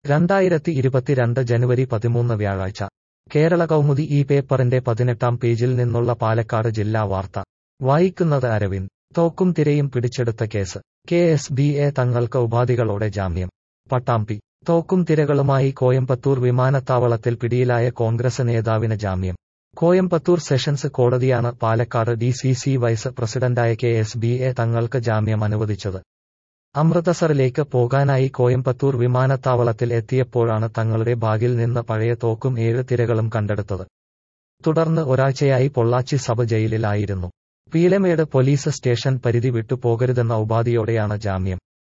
രണ്ടായിരത്തി ഇരുപത്തിരണ്ട് ജനുവരി പതിമൂന്ന് വ്യാഴാഴ്ച കേരള കൗമുദി ഈ പേപ്പറിന്റെ പതിനെട്ടാം പേജിൽ നിന്നുള്ള പാലക്കാട് ജില്ലാ വാർത്ത വായിക്കുന്നത് അരവിന്ദ് തോക്കും തിരയും പിടിച്ചെടുത്ത case K S B A തങ്ങൾക്ക് ഉപാധികളോടെ ജാമ്യം പട്ടാമ്പി തോക്കും തിരകളുമായി കോയമ്പത്തൂർ വിമാനത്താവളത്തിൽ പിടിയിലായ കോൺഗ്രസ് നേതാവിന് ജാമ്യം കോയമ്പത്തൂർ സെഷൻസ് കോടതിയാണ് Palakkad D C C vice പ്രസിഡന്റായ കെ എസ് ബി എ തങ്ങൾക്ക് ജാമ്യം അനുവദിച്ചത് അമൃതസറിലേക്ക് പോകാനായി കോയമ്പത്തൂർ വിമാനത്താവളത്തിൽ എത്തിയപ്പോഴാണ് തങ്ങളുടെ ബാഗിൽ നിന്ന് പഴയ തോക്കും ഏഴ് തിരകളും കണ്ടെടുത്തത് തുടർന്ന് ഒരാഴ്ചയായി പൊള്ളാച്ചി സബ് ജയിലിലായിരുന്നു പീലമേട് പോലീസ് സ്റ്റേഷൻ പരിധി വിട്ടു പോകരുതെന്ന ഉപാധിയോടെയാണ് ജാമ്യം